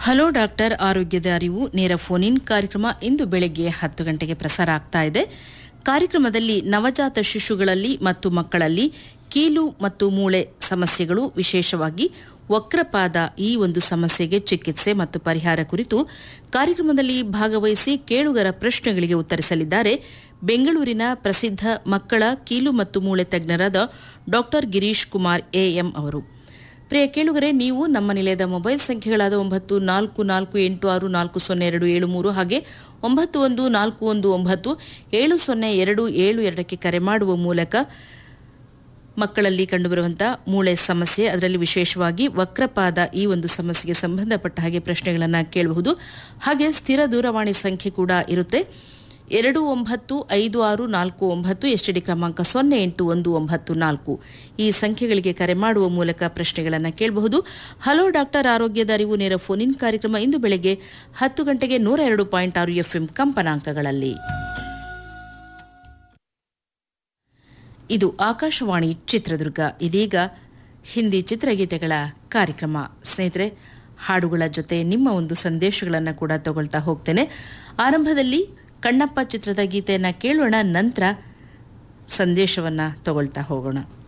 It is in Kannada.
ಹಲೋ ಡಾಕ್ಟರ್ ಆರೋಗ್ಯದ ಅರಿವು ನೇರ ಫೋನ್ ಇನ್ ಕಾರ್ಯಕ್ರಮ ಇಂದು ಬೆಳಗ್ಗೆ ಹತ್ತು ಗಂಟೆಗೆ ಪ್ರಸಾರ ಆಗ್ತಾ ಇದೆ ಕಾರ್ಯಕ್ರಮದಲ್ಲಿ ನವಜಾತ ಶಿಶುಗಳಲ್ಲಿ ಮತ್ತು ಮಕ್ಕಳಲ್ಲಿ ಕೀಲು ಮತ್ತು ಮೂಳೆ ಸಮಸ್ಯೆಗಳು ವಿಶೇಷವಾಗಿ ವಕ್ರಪಾದ ಈ ಒಂದು ಸಮಸ್ಯೆಗೆ ಚಿಕಿತ್ಸೆ ಮತ್ತು ಪರಿಹಾರ ಕುರಿತು ಕಾರ್ಯಕ್ರಮದಲ್ಲಿ ಭಾಗವಹಿಸಿ ಕೇಳುಗರ ಪ್ರಶ್ನೆಗಳಿಗೆ ಉತ್ತರಿಸಲಿದ್ದಾರೆ ಬೆಂಗಳೂರಿನ ಪ್ರಸಿದ್ಧ ಮಕ್ಕಳ ಕೀಲು ಮತ್ತು ಮೂಳೆ ತಜ್ಞರಾದ ಡಾಕ್ಟರ್ ಗಿರೀಶ್ ಕುಮಾರ್ ಎಎಂ ಅವರು ಪ್ರಿಯ ಕೇಳುಗರೆ ನೀವು ನಮ್ಮ ನಿಲಯದ ಮೊಬೈಲ್ ಸಂಖ್ಯೆಗಳಾದ ಒಂಬತ್ತು ನಾಲ್ಕು ನಾಲ್ಕು ಎಂಟು ಆರು ನಾಲ್ಕು ಸೊನ್ನೆ ಎರಡು ಏಳು ಮೂರು ಹಾಗೆ ಒಂಬತ್ತು ಒಂದು ನಾಲ್ಕು ಒಂದು ಒಂಬತ್ತು ಏಳು ಸೊನ್ನೆ ಎರಡು ಏಳು ಎರಡಕ್ಕೆ ಕರೆ ಮಾಡುವ ಮೂಲಕ ಮಕ್ಕಳಲ್ಲಿ ಕಂಡುಬರುವಂತಹ ಮೂಳೆ ಸಮಸ್ಯೆ ಅದರಲ್ಲಿ ವಿಶೇಷವಾಗಿ ವಕ್ರಪಾದ ಈ ಒಂದು ಸಮಸ್ಯೆಗೆ ಸಂಬಂಧಪಟ್ಟ ಹಾಗೆ ಪ್ರಶ್ನೆಗಳನ್ನು ಕೇಳಬಹುದು ಹಾಗೆ ಸ್ಥಿರ ದೂರವಾಣಿ ಸಂಖ್ಯೆ ಕೂಡ ಇರುತ್ತೆ ಎರಡು ಒಂಬತ್ತು ಐದು ಆರು ನಾಲ್ಕು ಒಂಬತ್ತು ಎಸ್ಟಿಡಿ ಕ್ರಮಾಂಕ ಸೊನ್ನೆ ಎಂಟು ಒಂದು ಒಂಬತ್ತು ನಾಲ್ಕು ಈ ಸಂಖ್ಯೆಗಳಿಗೆ ಕರೆ ಮಾಡುವ ಮೂಲಕ ಪ್ರಶ್ನೆಗಳನ್ನು ಕೇಳಬಹುದು ಹಲೋ ಡಾಕ್ಟರ್ ಆರೋಗ್ಯದ ಅರಿವು ನೇರ ಫೋನ್ ಇನ್ ಕಾರ್ಯಕ್ರಮ ಇಂದು ಬೆಳಗ್ಗೆ ಹತ್ತು ಗಂಟೆಗೆ ನೂರ ಎರಡು ಪಾಯಿಂಟ್ ಆರು ಎಫ್ಎಂ ಕಂಪನಾಂಕಗಳಲ್ಲಿ ಇದು ಆಕಾಶವಾಣಿ ಚಿತ್ರದುರ್ಗ ಇದೀಗ ಹಿಂದಿ ಚಿತ್ರಗೀತೆಗಳ ಕಾರ್ಯಕ್ರಮ ಸ್ನೇಹಿತರೆ ಹಾಡುಗಳ ಜೊತೆ ನಿಮ್ಮ ಒಂದು ಸಂದೇಶಗಳನ್ನು ಕೂಡ ತಗೊಳ್ತಾ ಹೋಗ್ತೇನೆ ಆರಂಭದಲ್ಲಿ ಕಣ್ಣಪ್ಪ ಚಿತ್ರದ ಗೀತೆಯನ್ನು ಕೇಳೋಣ ನಂತರ ಸಂದೇಶವನ್ನು ತಗೊಳ್ತಾ ಹೋಗೋಣ